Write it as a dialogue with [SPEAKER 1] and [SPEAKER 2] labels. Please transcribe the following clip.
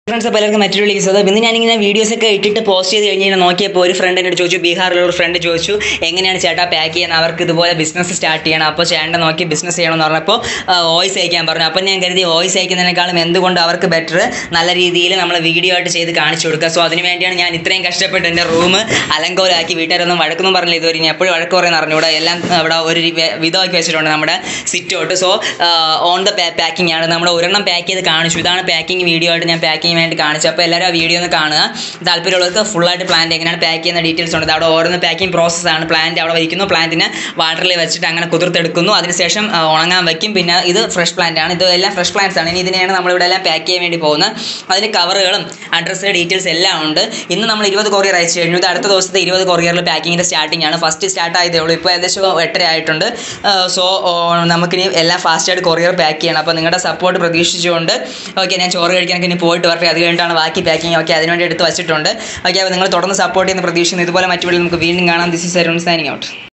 [SPEAKER 1] friends പലർക്കും മറ്റൊരു വിളിക്കുന്നത് ഇന്ന് ഞാനിങ്ങനെ വീഡിയോസ് ഒക്കെ ഇട്ടിട്ട് പോസ്റ്റ് ചെയ്ത് കഴിഞ്ഞ് കഴിഞ്ഞാൽ നോക്കിയപ്പോൾ ഒരു ഫ്രണ്ട് എന്നോട് ചോദിച്ചു ബീഹാറിലുള്ള ഒരു ഫ്രണ്ട് ചോദിച്ചു എങ്ങനെയാണ് ചേട്ടാ പാക്ക് ചെയ്യുന്നത് അവർക്ക് ഇതുപോലെ ബിസിനസ് സ്റ്റാർട്ട് ചെയ്യണം അപ്പോൾ ചേട്ടൻ നോക്കി ബിസിനസ് ചെയ്യണമെന്ന് പറഞ്ഞപ്പോൾ വോയിസ് അയക്കാൻ പറഞ്ഞു അപ്പോൾ ഞാൻ കരുതി വോയിസ് അയക്കുന്നതിനേക്കാളും എന്തുകൊണ്ട് അവർക്ക് ബെറ്റർ നല്ല രീതിയിൽ നമ്മൾ വീഡിയോ ആയിട്ട് ചെയ്ത് കാണിച്ചു കൊടുക്കുക സോ അതിന് വേണ്ടിയാണ് ഞാൻ ഇത്രയും കഷ്ടപ്പെട്ട് എൻ്റെ റൂം അലങ്കോലാക്കി വീട്ടുകാരൊന്നും വഴക്കൊന്നും പറഞ്ഞില്ല ഇതുവരെ ഇനി എപ്പോഴും വഴക്ക് പറയുന്ന അറിഞ്ഞൂടെ എല്ലാം അവിടെ ഒരു രി- വിധമാക്കി വെച്ചിട്ടുണ്ട് നമ്മുടെ sit out so on the packing ആണ് നമ്മൾ ഒരെണ്ണം പാക്ക് ചെയ്ത് കാണിച്ചു ഇതാണ് പാക്കിംഗ് വീഡിയോ ആയിട്ട് ഞാൻ പാക്കിംഗ് വേണ്ടി കാണിച്ചു അപ്പോൾ എല്ലാവരും ആ വീഡിയോ ഒന്ന് കാണുക താല്പര്യമുള്ളവർക്ക് ഫുള്ളായിട്ട് പ്ലാന്റ് എങ്ങനെയാണ് പാക്ക് ചെയ്യുന്ന ഡീറ്റെയിൽസ് ഉണ്ട് അവിടെ ഓരോന്ന് പാക്കിംഗ് പ്രോസസ്സാണ് പ്ലാന്റ് അവിടെ വയ്ക്കുന്നു പ്ലാന്റിനെ വാട്ടറിൽ വെച്ചിട്ട് അങ്ങനെ കുതിർത്തെടുക്കുന്നു അതിനുശേഷം ആ, ഉണങ്ങാൻ വയ്ക്കും പിന്നെ ഇത് ഫ്രഷ് പ്ലാന്റ് ആണ് ഇത് എല്ലാം ഫ്രഷ് പ്ലാന്റ്സ് ആണ് ഇനി ഇതിനെയാണ് നമ്മളിവിടെ എല്ലാം പാക്ക് ചെയ്യാൻ വേണ്ടി പോകുന്നത് അതിന് കവറുകളും അഡ്രസ്സ് ഡീറ്റെയിൽസ് എല്ലാം ഉണ്ട് ഇന്ന് നമ്മൾ ഇരുപത് കൊറിയർ അയച്ചു കഴിഞ്ഞു ഇത് അടുത്ത ദിവസത്തെ ഇരുപത് കൊറിയറിൽ പാക്കിങ്ങിൻ്റെ സ്റ്റാർട്ടിംഗ് ആണ് ഫസ്റ്റ് സ്റ്റാർട്ട് ആയതേ ഉള്ളൂ ഇപ്പോൾ ഏകദേശം എട്ടര ആയിട്ടുണ്ട് സോ നമുക്കിനി എല്ലാം ഫാസ്റ്റായിട്ട് കൊറിയർ പാക്ക് ചെയ്യണം അപ്പോൾ നിങ്ങളുടെ സപ്പോർട്ട് പ്രതീക്ഷിച്ചുകൊണ്ട് ഓക്കെ ഞാൻ ചോറ് കഴിക്കാനൊക്കെ ഇനി പോയിട്ട് വരട്ടെ അത് കഴിഞ്ഞിട്ടാണ് ബാക്കി പാക്കിംഗ് ഓക്കെ അതിനുവേണ്ടി എടുത്ത് വച്ചിട്ടുണ്ട് ഓക്കെ അപ്പോൾ നിങ്ങൾ തുടർന്ന് സപ്പോർട്ട് ചെയ്യുന്ന പ്രതീക്ഷിക്കുന്നു ഇതുപോലെ മറ്റു വീട്ടിൽ നമുക്ക് വീണ്ടും കാണാം this is Arun signing out